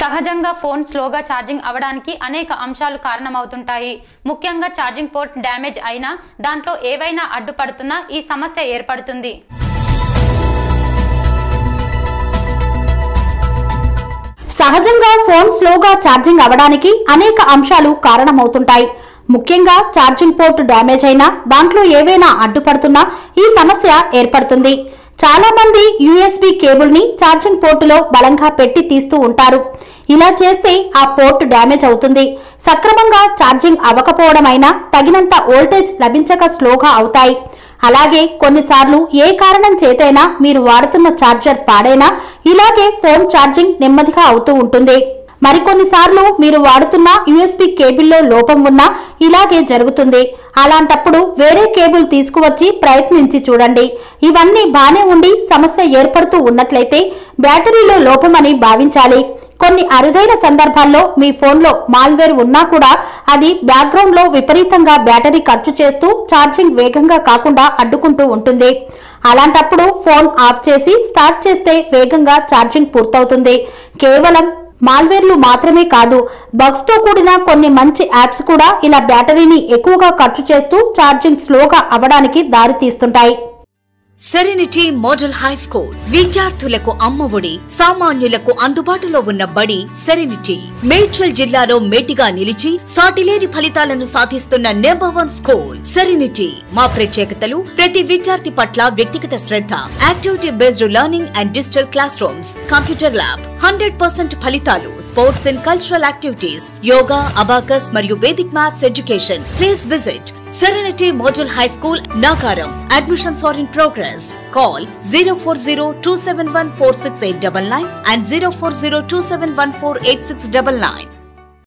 సహజంగా ఫోన్ స్లోగా ఛార్జింగ్ అవడానికి అనేక అంశాలు కారణమవుతుంటాయి ముఖ్యంగా ఛార్జింగ్ పోర్ట్ డ్యామేజ్ అయినా దాంట్లో ఏవైనా అడ్డుపడుతున్నా ఈ సమస్య ఏర్పడుతుంది సహజంగా ఫోన్ స్లోగా ఛార్జింగ్ అవడానికి అనేక అంశాలు కారణమవుతుంటాయి ముఖ్యంగా ఛార్జింగ్ పోర్ట్ డ్యామేజ్ అయినా దాంట్లో ఏవైనా అడ్డుపడుతున్నా ఈ సమస్య ఏర్పడుతుంది చాలా మంది యూఎస్బి కేబుల్ ని ఛార్జింగ్ పోర్టులో బలంగా పెట్టి తీస్తూ ఉంటారు ఇలా చేస్తే ఆ పోర్ట్ డ్యామేజ్ అవుతుంది సక్రమంగా ఛార్జింగ్ అవ్వకపోవడం అయినా తగినంత వోల్టేజ్ లభించక స్లోగా అవుతాయి అలాగే కొన్నిసార్లు ఏ కారణం చేతైనా మీరు వాడుతున్న ఛార్జర్ పాడైనా ఇలాగే ఫోన్ ఛార్జింగ్ నెమ్మదిగా అవుతూ ఉంటుంది మరికొన్నిసార్లు మీరు వాడుతున్న యూఎస్బి కేబుల్లో లోపం ఉన్నా ఇలాగే జరుగుతుంది అలాంటప్పుడు వేరే కేబుల్ తీసుకువచ్చి ప్రయత్నించి చూడండి ఇవన్నీ బానే ఉండి సమస్య ఏర్పడుతూ ఉన్నట్లయితే బ్యాటరీలో లోపమని భావించాలి కొన్ని అరుదైన సందర్భాల్లో మీ ఫోన్లో మాల్వేర్ ఉన్నా కూడా అది బ్యాక్గ్రౌండ్ లో విపరీతంగా బ్యాటరీ ఖర్చు చేస్తూ ఛార్జింగ్ వేగంగా కాకుండా అడ్డుకుంటూ ఉంటుంది అలాంటప్పుడు ఫోన్ ఆఫ్ చేసి స్టార్ట్ చేస్తే వేగంగా ఛార్జింగ్ పూర్తవుతుంది కేవలం మాల్వేర్లు మాత్రమే కాదు బగ్స్ తో కూడిన కొన్ని మంచి యాప్స్ కూడా ఇలా బ్యాటరీని ఎక్కువగా ఖర్చు చేస్తూ ఛార్జింగ్ స్లోగా అవ్వడానికి దారి తీస్తుంటాయి సెరెనిటీ మోడల్ హై స్కూల్ విద్యార్థులకు అమ్మఒడి సామాన్యులకు అందుబాటులో ఉన్న బడి సెరెనిటీ మేడ్చల్ జిల్లాలో మేటిగా నిలిచి సాటిలేని ఫలితాలను సాధిస్తున్న నెంబర్ వన్ స్కూల్ సెరెనిటీ మా ప్రత్యేకతలు ప్రతి విద్యార్థి పట్ల వ్యక్తిగత శ్రద్ధ activity based learning and digital classrooms computer lab hundred percent ఫలితాలు sports and cultural activities yoga abacus మరియు Vedic maths education please visit Serenity Model High School, Nagaram. Admissions are in progress. Call 040 and 040